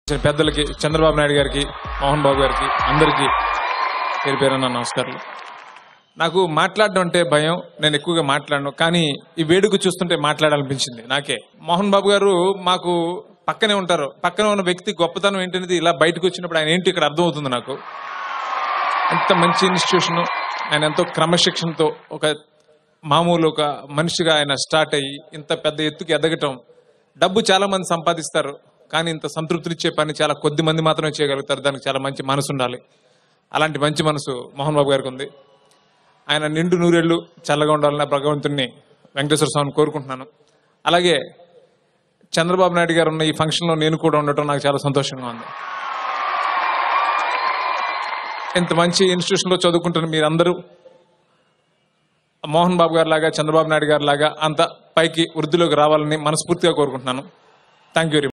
పెద్దలకి చంద్రబాబు నాయుడు గారికి మోహన్ బాబు గారికి అందరికీ పేరు పేరున్న నమస్కారాలు నాకు మాట్లాడడం అంటే భయం నేను ఎక్కువగా మాట్లాడను కానీ ఈ వేడుక చూస్తుంటే మాట్లాడాలనిపించింది నాకే మోహన్ బాబు గారు మాకు పక్కనే ఉంటారు పక్కనే ఉన్న వ్యక్తి గొప్పతనం ఏంటనేది ఇలా బయటకు వచ్చినప్పుడు ఆయన ఏంటి ఇక్కడ అర్థమవుతుంది నాకు ఎంత మంచి ఇన్స్టిట్యూషన్ ఆయన ఎంతో క్రమశిక్షణతో ఒక మామూలు ఒక మనిషిగా ఆయన స్టార్ట్ అయ్యి ఇంత పెద్ద ఎత్తుకి ఎదగటం డబ్బు చాలా మంది సంపాదిస్తారు కానీ ఇంత సంతృప్తినిచ్చే పని చాలా కొద్ది మంది మాత్రమే చేయగలుగుతారు దానికి చాలా మంచి మనసు ఉండాలి అలాంటి మంచి మనసు మోహన్ బాబు గారికి ఉంది ఆయన నిండు నూరేళ్లు చల్లగా ఉండాలని భగవంతుణ్ణి వెంకటేశ్వర స్వామిని కోరుకుంటున్నాను అలాగే చంద్రబాబు నాయుడు గారు ఉన్న ఈ ఫంక్షన్లో నేను కూడా ఉండటం నాకు చాలా సంతోషంగా ఉంది ఇంత మంచి ఇన్స్టిట్యూషన్లో చదువుకుంటున్న మీరందరూ మోహన్ బాబు గారి లాగా చంద్రబాబు నాయుడు గారి లాగా అంత పైకి వృద్ధిలోకి రావాలని మనస్ఫూర్తిగా కోరుకుంటున్నాను థ్యాంక్ యూ